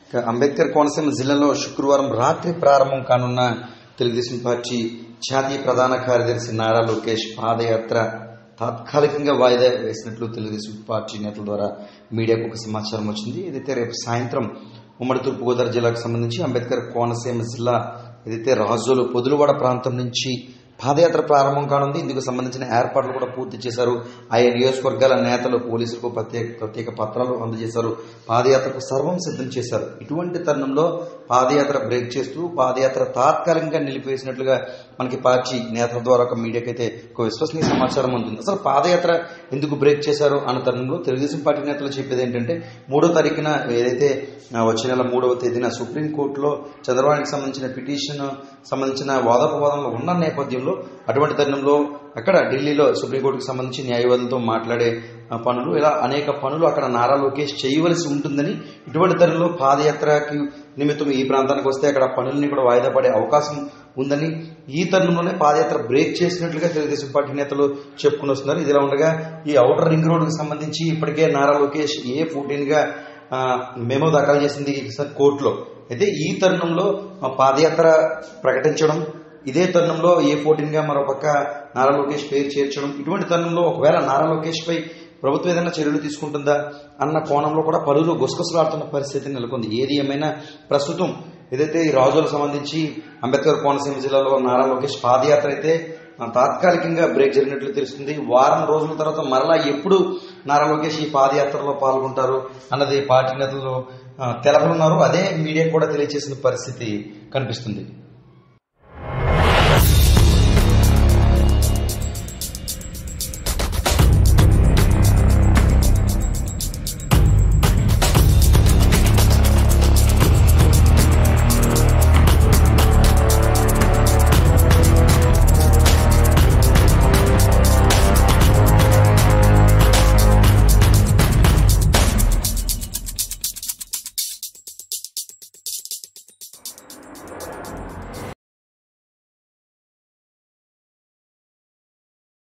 ఇక అంబేద్కర్ కోనసీమ జిల్లాలో శుక్రవారం రాత్రి ప్రారంభం కానున్న తెలుగుదేశం పార్టీ జాతీయ ప్రధాన కార్యదర్శి నారా లోకేష్ పాదయాత్ర తాత్కాలికంగా వాయిదా వేసినట్లు తెలుగుదేశం పార్టీ నేతల ద్వారా మీడియాకు ఒక సమాచారం వచ్చింది ఏదైతే రేపు సాయంత్రం ఉమ్మడి తూర్పుగోదావరి జిల్లాకు సంబంధించి అంబేద్కర్ కోనసీమ జిల్లా ఏదైతే రాజోలు పొదులువాడ ప్రాంతం నుంచి పాదయాత్ర ప్రారంభం కానుంది ఇందుకు సంబంధించిన ఏర్పాట్లు కూడా పూర్తి చేశారు ఆయా నియోజకవర్గాల నేతలు పోలీసులకు ప్రత్యేక ప్రత్యేక పత్రాలు అందజేశారు పాదయాత్రకు సర్వం సిద్ధం చేశారు ఇటువంటి తరుణంలో పాదయాత్ర బ్రేక్ చేస్తూ పాదయాత్ర తాత్కాలికంగా నిలిపివేసినట్లుగా మనకి పార్టీ నేతల ద్వారా ఒక మీడియాకైతే ఒక విశ్వసనీయ సమాచారం ఉంటుంది అసలు పాదయాత్ర ఎందుకు బ్రేక్ చేశారు అన్న తరుణంలో తెలుగుదేశం పార్టీ నేతలు చెప్పేది ఏంటంటే మూడో తారీఖున ఏదైతే ఆ, వచ్చే నెల మూడవ తేదీన సుప్రీంకోర్టులో చంద్రబాబుకి సంబంధించిన పిటిషన్ సంబంధించిన వాదోపవాదంలో ఉన్న నేపథ్యంలో అటువంటి తరుణంలో అక్కడ ఢిల్లీలో సుప్రీంకోర్టుకు సంబంధించి న్యాయవాదులతో మాట్లాడే ఆ, పనులు ఇలా అనేక పనులు అక్కడ నారా లోకేష్ చేయవలసి ఉంటుందని ఇటువంటి తరుణంలో పాదయాత్రకి నిమిత్తం ఈ ప్రాంతానికి వస్తే అక్కడ పనుల్ని కూడా వాయిదా పడే అవకాశం ఉందని ఈ తరుణంలోనే పాదయాత్ర బ్రేక్ చేసినట్లుగా తెలుగుదేశం పార్టీ నేతలు చెప్పుకుని వస్తున్నారు ఇదిలా ఉండగా ఈ ఔటర్ రింగ్ రోడ్డుకు సంబంధించి ఇప్పటికే నారా లోకేష్ ఏ ఫోర్టీన్ గా ఆ, మెమో దాఖలు చేసింది సార్ కోర్టులో అయితే ఈ తరుణంలో ఆ, పాదయాత్ర ప్రకటించడం ఇదే తరుణంలో ఏ ఫోర్టీన్ గా మరోపక్క నారా లోకేష్ పేరు చేర్చడం ఇటువంటి తరుణంలో ఒకవేళ నారా లోకేష్ పై ప్రభుత్వం ఏదైనా చర్యలు తీసుకుంటుందా అన్న కోణంలో కూడా పలువురు గుసగుసలాడుతున్న పరిస్థితి నెలకొంది ఏది ఏమైనా ప్రస్తుతం ఏదైతే ఈ రాజులకు సంబంధించి అంబేద్కర్ కోనసీమ జిల్లాలో నారా లోకేష్ పాదయాత్ర అయితే ఆ, తాత్కాలికంగా బ్రేక్ జరిగినట్లు తెలుస్తుంది వారం రోజుల తర్వాత మరలా ఎప్పుడు నారా లోకేష్ ఈ పాదయాత్రలో పాల్గొంటారు అన్నది పార్టీ నేతలు ఆ, తెలపనున్నారు అదే మీడియా కూడా తెలియజేసిన పరిస్థితి కనిపిస్తుంది